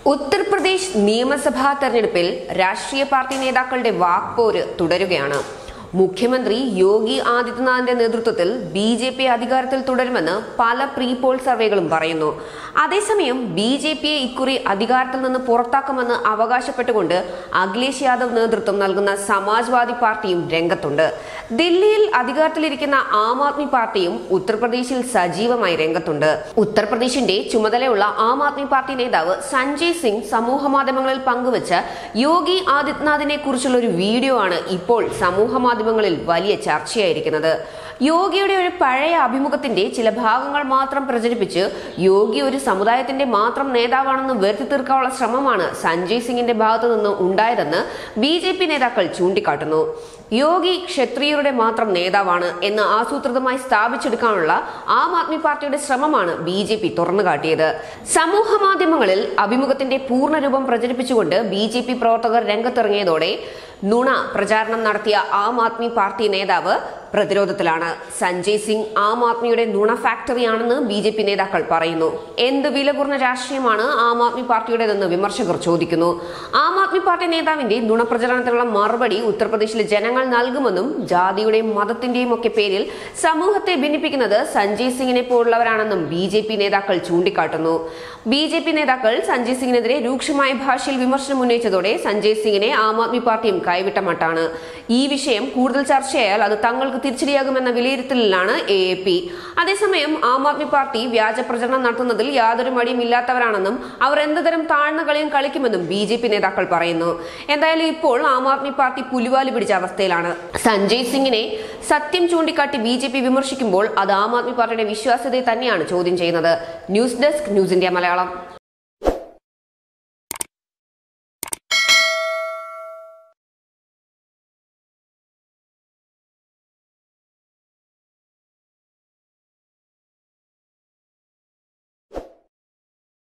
ഉത്തർപ്രദേശ് നിയമസഭാ തെരഞ്ഞെടുപ്പിൽ രാഷ്ട്രീയ പാർട്ടി നേതാക്കളുടെ വാക്പോര് തുടരുകയാണ് മുഖ്യമന്ത്രി യോഗി ആദിത്യനാഥിന്റെ നേതൃത്വത്തിൽ ബി ജെ പി അധികാരത്തിൽ തുടരുമെന്ന് പല പ്രീ പോൾ സർവേകളും പറയുന്നു അതേസമയം ബി ജെ പിയെ ഇക്കുറി അധികാരത്തിൽ നിന്ന് പുറത്താക്കുമെന്ന് അവകാശപ്പെട്ടുകൊണ്ട് അഖിലേഷ് യാദവ് നേതൃത്വം നൽകുന്ന സമാജ്വാദി പാർട്ടിയും രംഗത്തുണ്ട് ദില്ലിയിൽ അധികാരത്തിലിരിക്കുന്ന ആം ആദ്മി പാർട്ടിയും ഉത്തർപ്രദേശിൽ സജീവമായി രംഗത്തുണ്ട് ഉത്തർപ്രദേശിന്റെ ചുമതലയുള്ള ആം ആദ്മി പാർട്ടി നേതാവ് സഞ്ജയ് സിംഗ് സമൂഹ മാധ്യമങ്ങളിൽ പങ്കുവച്ച യോഗി ആദിത്യനാഥിനെ കുറിച്ചുള്ള ഒരു വീഡിയോ ആണ് ഇപ്പോൾ സമൂഹ മാധ്യമങ്ങളിൽ വലിയ ചർച്ചയായിരിക്കുന്നത് യോഗിയുടെ ഒരു പഴയ അഭിമുഖത്തിന്റെ ചില ഭാഗങ്ങൾ മാത്രം പ്രചരിപ്പിച്ച് യോഗി ഒരു സമുദായത്തിന്റെ മാത്രം നേതാവാണെന്ന് വരുത്തി തീർക്കാനുള്ള ശ്രമമാണ് സഞ്ജയ് സിംഗിന്റെ ഭാഗത്തു നിന്ന് ഉണ്ടായതെന്ന് ബി ജെ പി നേതാക്കൾ ചൂണ്ടിക്കാട്ടുന്നു യോഗി ക്ഷത്രിയരുടെ മാത്രം നേതാവാണ് എന്ന് ആസൂത്രിതമായി സ്ഥാപിച്ചെടുക്കാനുള്ള ആം ആദ്മി പാർട്ടിയുടെ ശ്രമമാണ് ബി ജെ പി തുറന്നുകാട്ടിയത് സമൂഹ മാധ്യമങ്ങളിൽ അഭിമുഖത്തിന്റെ പൂർണ്ണരൂപം പ്രചരിപ്പിച്ചുകൊണ്ട് ബി ജെ പി പ്രവർത്തകർ രംഗത്തിറങ്ങിയതോടെ നുണ പ്രചാരണം നടത്തിയ ആം ആദ്മി പാർട്ടി നേതാവ് പ്രതിരോധത്തിലാണ് സഞ്ജയ് സിംഗ് ആം ആദ്മിയുടെ നുണ ഫാക്ടറിയാണെന്ന് ബി ജെ പി നേതാക്കൾ പറയുന്നു എന്ത് വില കുറഞ്ഞ രാഷ്ട്രീയമാണ് ആം ആദ്മി പാർട്ടിയുടേതെന്ന് വിമർശകർ ചോദിക്കുന്നു ആം ആദ്മി പാർട്ടി നേതാവിന്റെ നുണപ്രചരണത്തിനുള്ള മറുപടി ഉത്തർപ്രദേശിലെ ജനങ്ങൾ നൽകുമെന്നും ജാതിയുടെയും മതത്തിന്റെയും ഒക്കെ പേരിൽ സമൂഹത്തെ ഭിന്നിപ്പിക്കുന്നത് സഞ്ജയ് സിംഗിനെ പോലുള്ളവരാണെന്നും ബി ജെ പി നേതാക്കൾ ചൂണ്ടിക്കാട്ടുന്നു ബി ജെ പി നേതാക്കൾ സഞ്ജയ് സിംഗിനെതിരെ രൂക്ഷമായ ഭാഷയിൽ വിമർശനം ഉന്നയിച്ചതോടെ സഞ്ജയ് സിംഗിനെ ആം ആദ്മി പാർട്ടിയും കൈവിട്ട മട്ടാണ് ഈ വിഷയം കൂടുതൽ ചർച്ചയായാൽ അത് തങ്ങൾക്ക് തിരിച്ചടിയാകുമെന്ന വിലയിരുത്തലിലാണ് എ എ പി അതേസമയം ആം ആദ്മി പാർട്ടി വ്യാജ പ്രചരണം നടത്തുന്നതിൽ യാതൊരു മടിയും ഇല്ലാത്തവരാണെന്നും അവർ എന്തുതരം താഴ്ന്ന കളിയും കളിക്കുമെന്നും ബി ജെ പി നേതാക്കൾ പറയുന്നു എന്തായാലും ഇപ്പോൾ ആം ആദ്മി പാർട്ടി പുലിവാലി പിടിച്ച അവസ്ഥയിലാണ് സഞ്ജയ് സിംഗിനെ സത്യം ചൂണ്ടിക്കാട്ടി ബി ജെ പി വിമർശിക്കുമ്പോൾ അത് ആം ആദ്മി പാർട്ടിയുടെ വിശ്വാസ്യതയെ തന്നെയാണ് ചോദ്യം ചെയ്യുന്നത് news desk news India Malayalam